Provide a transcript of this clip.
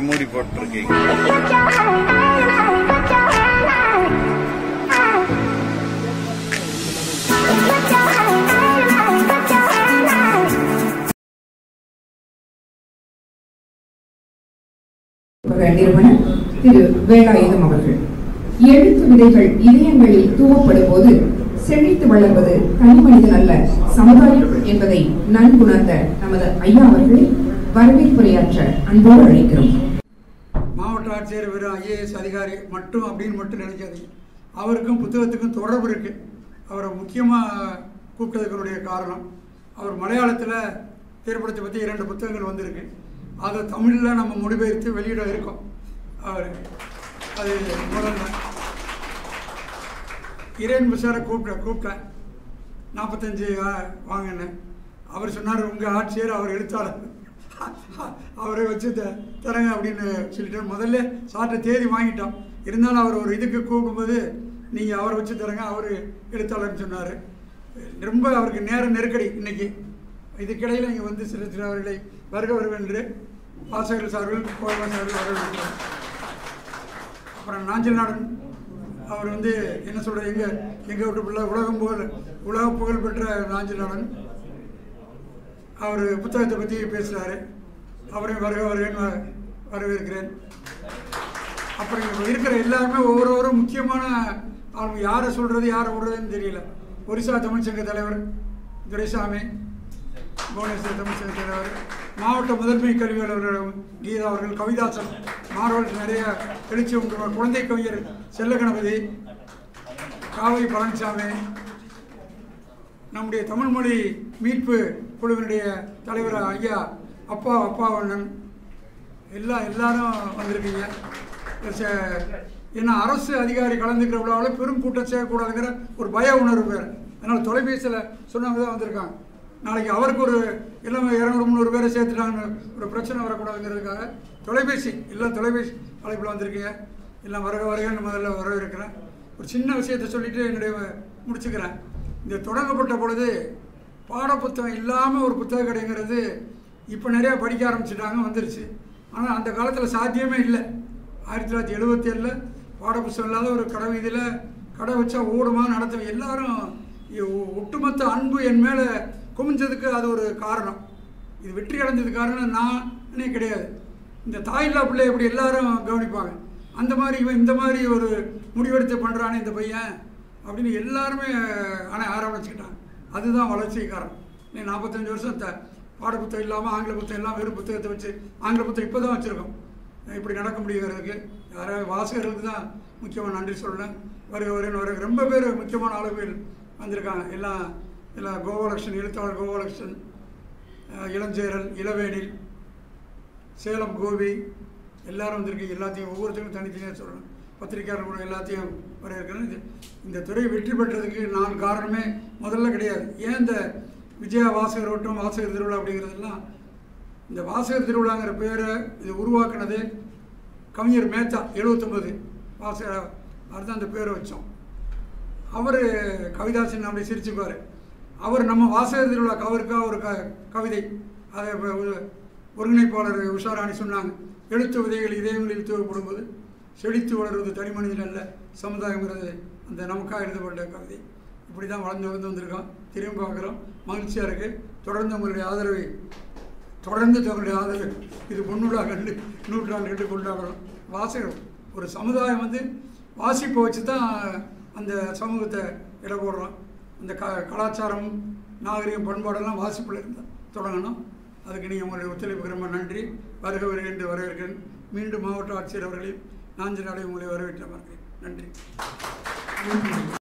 முகமூடி போட்டிருக்கீங்க நிறுவனர் திரு வேலாயுதம் அவர்கள் எழுத்து விதைகள் இதயங்களில் தூவப்படும் போது செழித்து வளர்வது தனிமனிதன் அல்ல சமுதாயம் என்பதை நன்குணர்ந்த நமது ஐயா அவர்களை வரவேற்புரையாற்ற அன்போடு அழைக்கிறோம் மாவட்ட ஆட்சியர் வெறும் ஐஏஎஸ் அதிகாரி மட்டும் அப்படின்னு மட்டும் நினைக்காதீங்க அவருக்கும் புத்தகத்துக்கும் தொடர்பு இருக்குது அவரை முக்கியமாக கூப்பிட்டதுக்குடைய காரணம் அவர் மலையாளத்தில் திரைப்படத்தை பற்றி இரண்டு புத்தகங்கள் வந்திருக்கு அதை தமிழில் நம்ம மொழிபெயர்த்து வெளியிட இருக்கோம் அவர் அது முதல்ல இரேன் சாரை கூப்பிட்டேன் கூப்பிட்டேன் நாற்பத்தஞ்சு வாங்கினேன் அவர் சொன்னார் உங்கள் ஆட்சியர் அவர் எழுத்தாளர் அவரை வச்சு த- தரங்க அப்படின்னு சொல்லிட்டு முதல்ல சார்ட்ட தேதி வாங்கிட்டோம் இருந்தாலும் அவர் ஒரு இதுக்கு கூப்பிடும்போது நீங்கள் அவரை வச்சு தரங்க அவர் எழுத்தாளர்னு சொன்னார் ரொம்ப அவருக்கு நேர நெருக்கடி இன்னைக்கு இதுக்கிடையில் இங்கே வந்து சில சில அவர்களை வருக வருவென்று வாசகர்கள் சார்கள் கோயம்பு சார்கள் வரவேற்கிறோம் அப்புறம் நாஞ்சல் நாடன் அவர் வந்து என்ன சொல்ற எங்க எங்க விட்டு பிள்ளை உலகம் புகழ் உலக புகழ் பெற்ற நாஞ்சல் நாடன் அவர் புத்தகத்தை பற்றி பேசுகிறாரு அவரை வருக வருகன்னு வ- வரவேற்கிறேன் அப்புறம் இங்க இருக்கிற எல்லாருமே ஒவ்வொருவரும் முக்கியமான அவங்க யாரை சொல்கிறது யாரை விடுறதுன்னு தெரியல ஒரிசா தமிழ்ச்சங்க தலைவர் துரைசாமி புவனேஸ்வர் தமிழ்ச்சங்க தலைவர் மாவட்ட முதன்மை கல்வி அலுவலர் கீதா அவர்கள் கவிதாசன் மாணவர்கள் நிறைய எழுச்சி உண்டு குழந்தை கவிஞர் செல்ல கணபதி காவை பழனிசாமி நம்முடைய தமிழ் மொழி மீட்பு குழுவினுடைய தலைவர் ஐயா அப்பா அப்பாவண்ணன் எல்லாம் எல்லாரும் வந்திருக்கீங்க ச- ஏன்னா அரசு அதிகாரி கலந்துக்கிற விழாவில் பெரும் கூட்டம் செய்யக்கூடாதுங்கிற ஒரு பய உணர்வு வேறு அதனால் தொலைபேசியில் சொன்னவங்க தான் வந்திருக்காங்க நாளைக்கு அவருக்கு ஒரு எல்லாம் இரநூறு முந்நூறு பேரை சேர்த்துட்டாங்கன்னு ஒரு பிரச்சனை வரக்கூடாதுங்கிறதுக்காக தொலைபேசி எல்லாம் தொலைபேசி அழைப்பில் வந்திருக்கீங்க எல்லாம் வருக வருகன்னு முதல்ல வரவேற்கிறேன் ஒரு சின்ன விஷயத்தை சொல்லிட்டு என்னுடைய முடிச்சுக்கிறேன் இந்த தொடங்கப்பட்ட பொழுது பாடப்புத்தகம் இல்லாமல் ஒரு புத்தக கடைங்கிறது இப்போ நிறையா படிக்க ஆரம்பிச்சிட்டாங்க வந்துருச்சு ஆனால் அந்த காலத்தில் சாத்தியமே இல்லை ஆயிரத்தி தொள்ளாயிரத்தி எழுபத்தி ஏழில் பாடப்புத்தகம் இல்லாத ஒரு கடை வீதியில் கடை வச்சா ஓடுமா நடத்தும் எல்லாரும் இ- ஒ- ஒட்டுமொத்த அன்பு என் மேலே குமிஞ்சதுக்கு அது ஒரு காரணம் இது வெற்றி அடைஞ்சது காரணம் நானே கிடையாது இந்த தாயில்லா பிள்ளை எப்படி எல்லாரும் கவனிப்பாங்க அந்த மாதிரி இவன் இந்த மாதிரி ஒரு முடிவெடுத்து பண்ணுறானே இந்த பையன் அப்படின்னு எல்லாருமே ஆனால் ஆரம்பிச்சுக்கிட்டாங்க அதுதான் வளர்ச்சி காரணம் நீ நாற்பத்தஞ்சு வருஷம் த பாடப்புத்தகம் இல்லாமல் ஆங்கில புத்தகம் இல்லாமல் வெறும் புத்தகத்தை வச்சு ஆங்கில புத்தகம் இப்போ தான் வச்சுருக்கோம் இப்படி நடக்க முடியுங்கிறதுக்கு யாராவது வாசகர்களுக்கு தான் முக்கியமாக நன்றி சொல்லணும் வருக வருகன்னு வருக ரொம்ப பேர் முக்கியமான அளவில் வந்திருக்காங்க எல்லாம் எல்லாம் கோபாலகிருஷ்ணன் எழுத்தாளர் கோபாலகிருஷ்ணன் அஹ், இளஞ்சேரல் இளவேனில் சேலம் கோபி எல்லாரும் வந்திருக்கீங்க எல்லாத்தையும் ஒவ்வொருத்தரும் தனித்தனியாக சொல்லணும் பத்திரிக்கையாளர் கூட எல்லாத்தையும் வரவேற்கிறேன் இது இந்த துறை வெற்றி பெற்றதுக்கு நான் காரணமே முதல்ல கிடையாது ஏன் இந்த விஜயா வாசகர் ஓட்டம் வாசகர் திருவிழா அப்படிங்கிறதெல்லாம் இந்த வாசகர் திருவிழாங்கிற பேரை இது உருவாக்குனது கவிஞர் மேத்தா எழுபத்தொம்பது வாசகர் அவர் தான் அந்த பேரை வச்சோம் அவர் கவிதாசன் அப்படி சிரிச்சுப்பார் அவர் நம்ம வாசகர் திருவிழா அவருக்காக ஒரு க கவிதை அதை இப்ப ஒரு- ஒருங்கிணைப்பாளர் உஷாராணி சொன்னாங்க எழுத்து விதைகள் இதயங்களில் தூவப்படும்போது செழித்து வளர்வது தனி மனிதன் அல்ல சமுதாயங்கிறது அந்த நமக்காக எழுதப்பட்ட கவிதை இப்படி தான் வளர்ந்து வளர்ந்து வந்திருக்கோம் திரும்பி பார்க்குறோம் மகிழ்ச்சியாக இருக்குது தொடர்ந்து உங்களுடைய ஆதரவை தொடர்ந்து தங்களுடைய ஆதரவு இது பொன்னுடா கண்டு நூற்றாண்டு கண்டு கொண்டாடுறோம் வாசகம் ஒரு சமுதாயம் வந்து வாசிப்பை வச்சு தான் அந்த சமூகத்தை இட போடுறோம் இந்த க கலாச்சாரம் நாகரிகம் பண்பாடெல்லாம் வாசிப்பில் இருந்தால் தொடங்கணும் அதுக்கு நீங்கள் உங்களுடைய ஒத்துழைப்புக்கு ரொம்ப நன்றி வருக வருக என்று வரவேற்கிறேன் மீண்டும் மாவட்ட ஆட்சியர் அவர்களையும் நாஞ்சல் நாளை உங்களை வரவேற்ற பார்க்கிறேன் நன்றி நன்றி